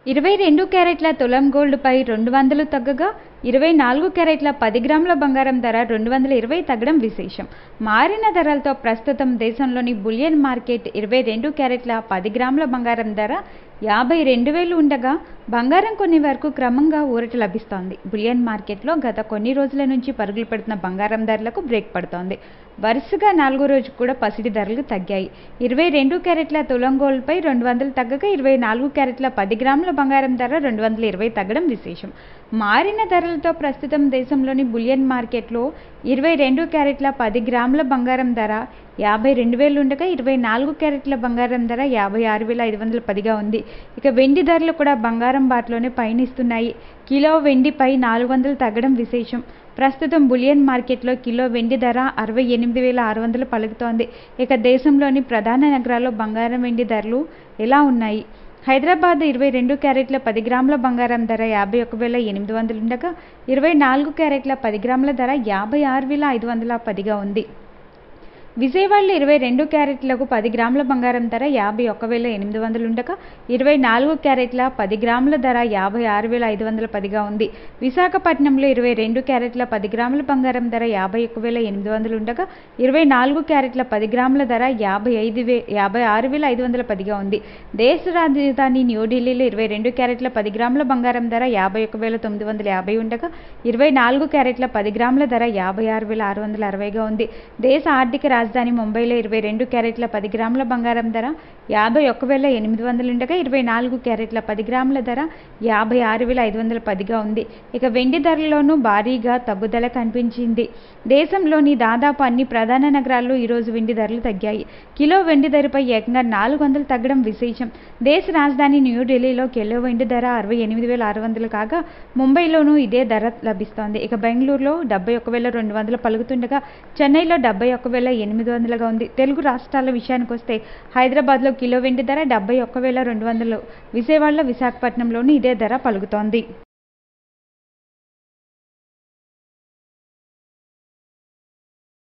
ఇరవై రెండు క్యారెట్ల తులం గోల్డ్పై రెండు వందలు తగ్గగా ఇరవై నాలుగు క్యారెట్ల పది గ్రాముల బంగారం ధర రెండు వందల ఇరవై తగ్గడం విశేషం మారిన ధరలతో ప్రస్తుతం దేశంలోని బులియన్ మార్కెట్ ఇరవై రెండు క్యారెట్ల పది గ్రాముల బంగారం ధర యాభై రెండు వేలు ఉండగా బంగారం కొన్ని వరకు క్రమంగా ఊరట లభిస్తోంది బులియన్ మార్కెట్లో గత కొన్ని రోజుల నుంచి పరుగులు పెడుతున్న బంగారం ధరలకు బ్రేక్ పడుతోంది వరుసగా నాలుగో రోజు కూడా పసిడి ధరలు తగ్గాయి ఇరవై రెండు క్యారెట్ల తులం గోల్డ్పై రెండు వందలు తగ్గగా ఇరవై నాలుగు క్యారెట్ల పది గ్రాముల బంగారం ధర రెండు వందల ఇరవై తగ్గడం విశేషం మారిన ధరలతో ప్రస్తుతం దేశంలోని బులియన్ మార్కెట్లో ఇరవై రెండు క్యారెట్ల పది గ్రాముల బంగారం ధర యాభై రెండు వేలు ఉండగా ఇరవై నాలుగు క్యారెట్ల బంగారం ధర యాభై ఆరు వేల ఐదు వందల పదిగా ఉంది ఇక వెండి ధరలు కూడా బంగారం బాటలోనే పయనిస్తున్నాయి కిలో వెండిపై నాలుగు వందలు తగ్గడం విశేషం ప్రస్తుతం బులియన్ మార్కెట్లో కిలో వెండి ధర అరవై ఎనిమిది వేల ఆరు వందలు పలుకుతోంది ఇక దేశంలోని ప్రధాన నగరాల్లో బంగారం వెండి ధరలు ఎలా ఉన్నాయి హైదరాబాద్ ఇరవై రెండు క్యారెట్ల పది గ్రాముల బంగారం ధర యాభై ఒక వేల ఎనిమిది వందలు ఉండగా ఇరవై నాలుగు క్యారెట్ల పది గ్రాముల ధర యాభై ఆరు వేల ఐదు వందల పదిగా ఉంది విజయవాడలో ఇరవై రెండు క్యారెట్లకు పది గ్రాముల బంగారం ధర యాభై ఒక్క వేల ఎనిమిది వందలు ఉండగా ఇరవై నాలుగు క్యారెట్ల పది గ్రాముల ధర యాభై ఆరు వేల ఐదు వందల పదిగా ఉంది విశాఖపట్నంలో ఇరవై రెండు క్యారెట్ల పది గ్రాముల బంగారం ధర యాభై ఒక్క వేల ఎనిమిది వందలు ఉండగా ఇరవై నాలుగు క్యారెట్ల పది గ్రాముల ధర యాభై ఐదు వే యాభై ఆరు వేల ఐదు వందల పదిగా ఉంది దేశ రాజధాని న్యూఢిల్లీలో ఇరవై రెండు క్యారెట్ల పది గ్రాముల బంగారం ధర యాభై ఒక్క వేల తొమ్మిది వందల యాభై ఉండగా ఇరవై నాలుగు క్యారెట్ల పది గ్రాముల ధర యాభై ఆరు వేల ఆరు వందల అరవైగా ఉంది దేశ ఆర్థిక రాజధాని ముంబైలో ఇరవై రెండు క్యారెట్ల పది గ్రాముల బంగారం ధర యాభై ఒక్క వేల ఎనిమిది వందలు ఉండగా ఇరవై నాలుగు క్యారెట్ల పది గ్రాముల ధర యాభై ఆరు వేల ఐదు వందల పదిగా ఉంది ఇక వెండి ధరల్లోనూ భారీగా తగ్గుదల కనిపించింది దేశంలోని దాదాపు అన్ని ప్రధాన నగరాల్లో ఈరోజు వెండి ధరలు తగ్గాయి కిలో వెండి ధరపై ఏకంగా నాలుగు వందలు తగ్గడం విశేషం దేశ రాజధాని న్యూఢిల్లీలో కిలో వెండి ధర అరవై ఎనిమిది వేల ఆరు వందలు కాగా ముంబైలోనూ ఇదే ధర లభిస్తోంది ఇక బెంగళూరులో డెబ్బై ఒక్క వేల రెండు వందలు పలుకుతుండగా చెన్నైలో డెబ్బై ఒక్క వేల ఎనిమిది వందలుగా ఉంది తెలుగు రాష్ట్రాల విషయానికి వస్తే హైదరాబాద్లో కిలో వెండి ధర డెబ్బై ఒక్క వేల రెండు వందలు విజయవాడలో విశాఖపట్నంలోనూ ఇదే ధర పలుకుతోంది